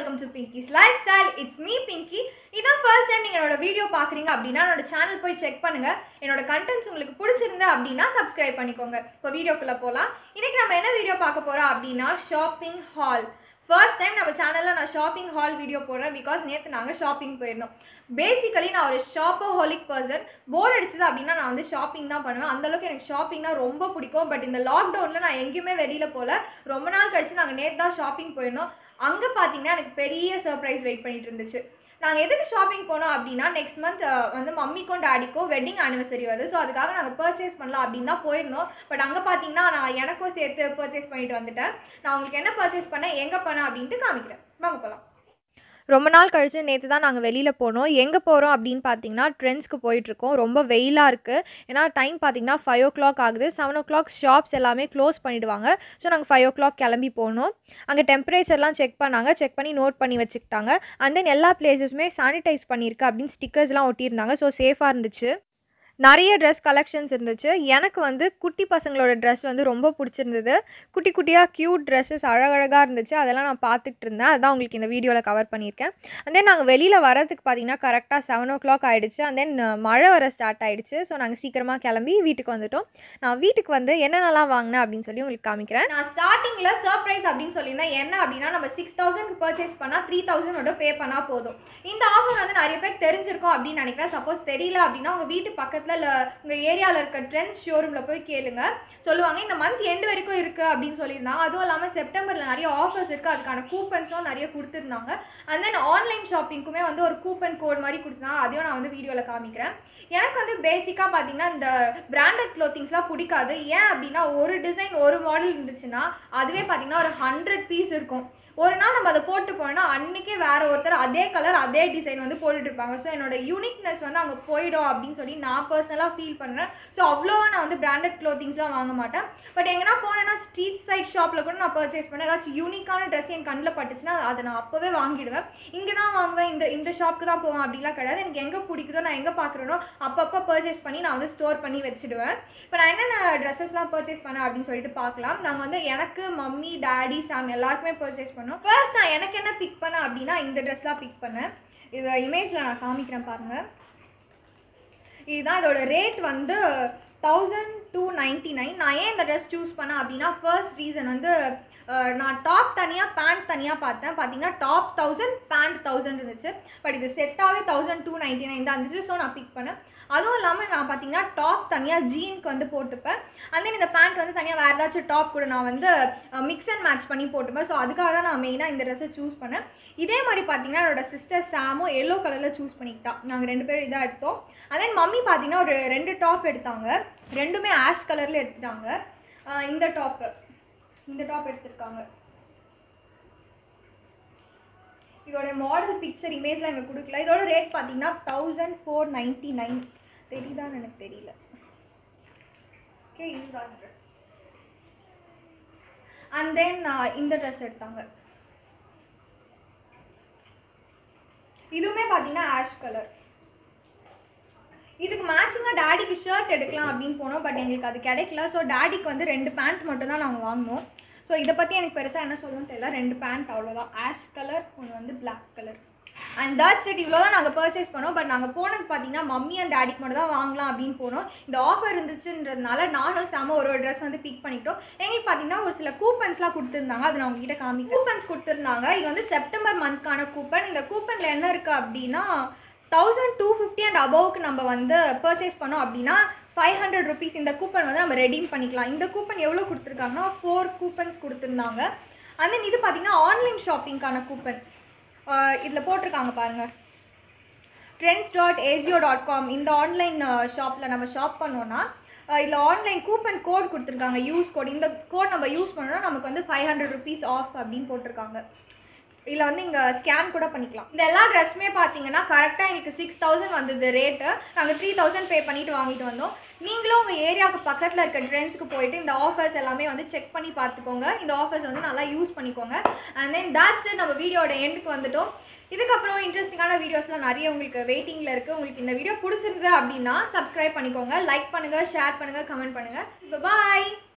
welcome to Pinky's lifestyle it's me Pinky இதான் first time நீங்கள் என்னோட வீடியோ பார்க்குறீங்க அப்படின்னா என்னோட சேனல் போய் செக் பண்ணுங்க என்னோட கண்டென்ட்ஸ் உங்களுக்கு பிடிச்சிருந்து அப்படின்னா சப்ஸ்கிரைப் பண்ணிக்கோங்க இப்போ வீடியோக்குள்ளே போகலாம் இன்னைக்கு நம்ம என்ன வீடியோ பார்க்க போகிறோம் அப்படின்னா ஷாப்பிங் ஹால் ஃபர்ஸ்ட் டைம் நம்ம சேனலில் நான் ஷாப்பிங் ஹால் வீடியோ போடுறேன் பிகாஸ் நேற்று நாங்கள் ஷாப்பிங் போயிருந்தோம் பேசிக்கலி நான் ஒரு ஷாப்போஹோலிக் பர்சன் போர் அடிச்சது அப்படின்னா நான் வந்து ஷாப்பிங் தான் பண்ணுவேன் அந்தளவுக்கு எனக்கு ஷாப்பிங்னா ரொம்ப பிடிக்கும் பட் இந்த லாக்டவுனில் நான் எங்கேயுமே வெளியில் போகல ரொம்ப நாள் கழிச்சு நாங்கள் நேற்று தான் ஷாப்பிங் போயிருந்தோம் அங்கே பார்த்தீங்கன்னா எனக்கு பெரிய சர்ப்ரைஸ் வெயிட் பண்ணிட்டு இருந்துச்சு நாங்கள் எதுக்கு ஷாப்பிங் போனோம் அப்படின்னா நெக்ஸ்ட் மந்த் வந்து மம்மிக்கும் டேடிக்கும் வெட்டிங் ஆனிவர்சரி வருது ஸோ அதுக்காக நாங்கள் பர்ச்சேஸ் பண்ணலாம் அப்படின்னு தான் போயிருந்தோம் பட் அங்கே பார்த்தீங்கன்னா நான் எனக்கும் சேர்த்து பர்ச்சேஸ் பண்ணிட்டு வந்துட்டேன் நான் உங்களுக்கு என்ன பர்ச்சேஸ் பண்ணேன் எங்கே பண்ணேன் அப்படின்ட்டு காமிக்கிறேன் வாங்க போகலாம் ரொம்ப நாள் கழிச்சு நேற்று தான் நாங்கள் வெளியில் போனோம் எங்கே போகிறோம் அப்படின்னு பார்த்தீங்கன்னா ட்ரெண்ட்ஸ்க்கு போயிட்டுருக்கோம் ரொம்ப வெயிலாக இருக்குது ஏன்னா டைம் பார்த்தீங்கன்னா ஃபைவ் ஓ கிளாக் ஆகுது செவன் ஓ கிளாக் ஷாப்ஸ் எல்லாமே க்ளோஸ் பண்ணிவிடுவாங்க ஸோ நாங்கள் ஃபைவ் ஓ கிளாக் கிளம்பி போனோம் அங்கே டெம்பரேச்சர்லாம் செக் பண்ணாங்க செக் பண்ணி நோட் பண்ணி வச்சுக்கிட்டாங்க அண்ட் தென் எல்லா பிளேசஸுமே சானிடைஸ் பண்ணியிருக்கு அப்படின்னு ஸ்டிக்கர்ஸ்லாம் ஒட்டியிருந்தாங்க ஸோ சேஃபாக இருந்துச்சு நிறைய ட்ரெஸ் கலெக்ஷன்ஸ் இருந்துச்சு எனக்கு வந்து குட்டி பசங்களோட ட்ரெஸ் வந்து ரொம்ப பிடிச்சிருந்தது குட்டி குட்டியாக க்யூட் ட்ரெஸ்ஸஸ் அழகழகாக இருந்துச்சு அதெல்லாம் நான் பார்த்துட்டு இருந்தேன் அதான் உங்களுக்கு இந்த வீடியோவில் கவர் பண்ணியிருக்கேன் அண்ட் தென் நாங்கள் வெளியில் வரதுக்கு பார்த்தீங்கன்னா கரெக்டாக செவன் ஓ கிளாக் ஆகிடுச்சு அண்ட் தென் மழை வர ஸ்டார்ட் ஆகிடுச்சு ஸோ நாங்கள் சீக்கிரமாக கிளம்பி வீட்டுக்கு வந்துட்டோம் நான் வீட்டுக்கு வந்து என்னென்னலாம் வாங்கினேன் அப்படின்னு சொல்லி உங்களுக்கு காமிக்கிறேன் நான் ஸ்டார்டிங்கில் சர்ப்ரைஸ் அப்படின்னு சொல்லியிருந்தேன் என்ன அப்படின்னா நம்ம சிக்ஸ் தௌசண்ட்க்கு பர்ச்சேஸ் பண்ணால் த்ரீ தௌசண்டோட பே பண்ணால் போதும் இந்த ஆஃபர் வந்து நிறைய பேர் தெரிஞ்சிருக்கும் அப்படின்னு நினைக்கிறேன் சப்போஸ் தெரியல அப்படின்னா உங்கள் வீட்டு பக்கத்தில் இல்லை உங்கள் ஏரியாவில் இருக்க ட்ரெண்ட்ஸ் ஷோரூமில் போய் கேளுங்க சொல்லுவாங்க இந்த மந்த் எண்டு வரைக்கும் இருக்குது அப்படின்னு சொல்லியிருந்தாங்க அதுவும் இல்லாமல் செப்டம்பரில் நிறைய ஆஃபர்ஸ் இருக்குது அதுக்கான கூப்பன்ஸும் நிறைய கொடுத்துருந்தாங்க அண்ட் தென் ஆன்லைன் ஷாப்பிங்க்குமே வந்து ஒரு கூப்பன் கோட் மாதிரி கொடுத்தாங்க அதையும் நான் வந்து வீடியோவில் காமிக்கிறேன் எனக்கு வந்து பேசிக்காக பார்த்தீங்கன்னா இந்த பிராண்டட் க்ளோத்திங்ஸ்லாம் பிடிக்காது ஏன் அப்படின்னா ஒரு டிசைன் ஒரு மாடல் இருந்துச்சுன்னா அதுவே பார்த்தீங்கன்னா ஒரு ஹண்ட்ரட் பீஸ் இருக்கும் ஒரு நாள் நம்ம அதை போட்டு போனால் அன்றைக்கே வேற ஒருத்தர் அதே கலர் அதே டிசைன் வந்து போட்டுட்டு இருப்பாங்க ஸோ என்னோட யூனிக்னஸ் வந்து அங்கே போயிடும் அப்படின்னு சொல்லி நான் பர்சனலாக ஃபீல் பண்ணுறேன் ஸோ அவ்வளோவா நான் வந்து பிராண்டட் க்ளோத்திங்ஸ்லாம் வாங்க மாட்டேன் பட் எங்கன்னா போனேன்னா ஸ்ட்ரீட் சைட் ஷாப்பில் கூட நான் பர்ச்சேஸ் பண்ணேன் ஏதாச்சும் யூனிக்கான ட்ரெஸ் என் கண்ணில் பட்டுச்சுன்னா அதை நான் அப்போவே வாங்கிடுவேன் இங்கே தான் வாங்குவேன் இந்த இந்த ஷாப்புக்கு தான் போவேன் அப்படிலாம் கிடையாது எனக்கு எங்கே பிடிக்குதோ நான் எங்கே பார்க்குறேனோ அப்பப்போ பர்ச்சேஸ் பண்ணி நான் வந்து ஸ்டோர் பண்ணி வச்சுடுவேன் இப்போ நான் என்னென்ன ட்ரெஸ்ஸஸ்லாம் பர்ச்சேஸ் பண்ணேன் அப்படின்னு சொல்லிட்டு பார்க்கலாம் நாங்கள் வந்து எனக்கு மம்மி டேடி சாம் எல்லாருக்குமே பர்ச்சேஸ் பண்ணோம் ஃபர்ஸ்ட் நான் எனக்கு என்ன பிக் பண்ணேன் அப்படின்னா இந்த ட்ரெஸ்லாம் பிக் பண்ணேன் இது இமேஜில் நான் காமிக்கிறேன் பாருங்கள் இதுதான் இதோட ரேட் வந்து தௌசண்ட் டூ நைன்ட்டி நைன் நான் ஏன் இந்த ட்ரெஸ் சூஸ் பண்ணேன் அப்படின்னா ஃபர்ஸ்ட் ரீசன் வந்து நான் டாப் தனியாக பேண்ட் தனியாக பார்த்தேன் பார்த்தீங்கன்னா டாப் தௌசண்ட் பேண்ட் தௌசண்ட் இருந்துச்சு பட் இது செட்டாகவே தௌசண்ட் டூ நைன்ட்டி நைன் தான் இருந்துச்சு ஸோ நான் பிக் பண்ணேன் அதுவும் இல்லாமல் நான் பார்த்தீங்கன்னா டாப் தனியாக ஜீனுக்கு வந்து போட்டுப்பேன் அண்ட் தென் இந்த பேண்ட் வந்து தனியாக வேறு ஏதாச்சும் டாப் கூட நான் வந்து மிக்ஸ் அண்ட் மேட்ச் பண்ணி போட்டுப்பேன் ஸோ அதுக்காக தான் நான் மெயினாக இந்த ட்ரெஸ்ஸை சூஸ் பண்ணேன் இதே மாதிரி பார்த்தீங்கன்னா என்னோட சிஸ்டர் சாமும் எல்லோ கலரில் சூஸ் பண்ணிக்கிட்டா நாங்கள் ரெண்டு பேரும் இதாக எடுத்தோம் அண்ட் தென் மம்மி பார்த்தீங்கன்னா ஒரு ரெண்டு டாப் எடுத்தாங்க ரெண்டுமே ஆஷ் கலரில் எடுத்துட்டாங்க இந்த டாப்பு இந்த டாப் எடுத்திருக்காங்க இதோட மாடல் பிக்சர் இமேஜில் எனக்கு கொடுக்கல இதோட ரேட் பார்த்தீங்கன்னா தௌசண்ட் ஃபோர் நைன்ட்டி நைன் தெரியுதான்னு எனக்கு தெரியல ஓகே இதுதான் ட்ரெஸ் அண்ட் தென் இந்த ட்ரெஸ் எடுத்தாங்க இதுவுமே பார்த்தீங்கன்னா ஆஷ் கலர் இதுக்கு மேட்சிங்காக டேடிக்கு ஷர்ட் எடுக்கலாம் அப்படின்னு போனோம் பட் எங்களுக்கு அது கிடைக்கல ஸோ டேடிக்கு வந்து ரெண்டு பேண்ட் மட்டும் தான் நாங்கள் வாங்கினோம் ஸோ இதை பற்றி எனக்கு பெருசாக என்ன சொல்லணும்னு தெரியல ரெண்டு பேண்ட் அவ்வளோதான் ஆஷ் கலர் ஒன்று வந்து black colour and that set இவ்வளோ தான் நாங்கள் பர்ச்சேஸ் பண்ணோம் பட் நாங்கள் போனது பார்த்தீங்கன்னா மம்மி அண்ட் டேடிக்கு மட்டும் தான் வாங்கலாம் அப்படின்னு போனோம் இந்த ஆஃபர் இருந்துச்சுன்றதுனால நானும் செம ஒரு ஒரு ட்ரெஸ் வந்து பிக் பண்ணிட்டோம் எங்களுக்கு பார்த்தீங்கன்னா ஒரு சில கூப்பன்ஸ்லாம் கொடுத்துருந்தாங்க அதை நான் உங்ககிட்ட காமிக்கிறேன் கூப்பன்ஸ் கொடுத்துருந்தாங்க இது வந்து செப்டம்பர் மந்த்க்கான கூப்பன் இந்த கூப்பனில் என்ன இருக்குது அப்படின்னா தௌசண்ட் டூ ஃபிஃப்டி அண்ட் அபவுக்கு நம்ம வந்து பர்ச்சேஸ் பண்ணோம் அப்படின்னா ஃபைவ் ஹண்ட்ரட் ருபீஸ் இந்த கூப்பன் வந்து நம்ம ரெடீம் பண்ணிக்கலாம் இந்த கூப்பன் எவ்வளோ கொடுத்துருக்காங்கன்னா ஃபோர் கூப்பன்ஸ் கொடுத்துருந்தாங்க அண்ட் தென் இது பார்த்தீங்கன்னா ஆன்லைன் ஷாப்பிங்க்கான கூப்பன் இதில் போட்டிருக்காங்க பாருங்கள் Trends dot Ajio dot com இந்த ஆன்லைன் ஷாப்பில் நம்ம ஷாப் பண்ணோன்னா இதில் ஆன்லைன் கூப்பன் கோட் கொடுத்துருக்காங்க யூஸ் கோட் இந்த கோட் நம்ம யூஸ் பண்ணோன்னா நமக்கு வந்து ஃபைவ் ஹண்ட்ரட் ருபீஸ் ஆஃப் அப்படின்னு போட்டிருக்காங்க இதில் வந்து இங்கே ஸ்கேன் கூட பண்ணிக்கலாம் இந்த எல்லா ட்ரெஸ்ஸுமே பார்த்தீங்கன்னா கரெக்டாக எங்களுக்கு சிக்ஸ் தௌசண்ட் வந்தது ரேட்டு நாங்கள் த்ரீ தௌசண்ட் பே பண்ணிட்டு வாங்கிட்டு வந்தோம் நீங்களும் உங்கள் ஏரியாவுக்கு பக்கத்தில் இருக்க ட்ரெண்ட்ஸ்க்கு போயிட்டு இந்த ஆஃபர்ஸ் எல்லாமே வந்து செக் பண்ணி பார்த்துக்கோங்க இந்த ஆஃபர்ஸ் வந்து நல்லா யூஸ் பண்ணிக்கோங்க அண்ட் தென் தாட்ஸ் நம்ம வீடியோட எண்டுக்கு வந்துட்டோம் இதுக்கப்புறம் இன்ட்ரெஸ்டிங்கான வீடியோஸ்லாம் நிறைய உங்களுக்கு வெயிட்டிங்கில் இருக்குது உங்களுக்கு இந்த வீடியோ பிடிச்சிருக்கு அப்படின்னா சப்ஸ்கிரைப் பண்ணிக்கோங்க லைக் பண்ணுங்கள் ஷேர் பண்ணுங்கள் கமெண்ட் பண்ணுங்கள் பாய்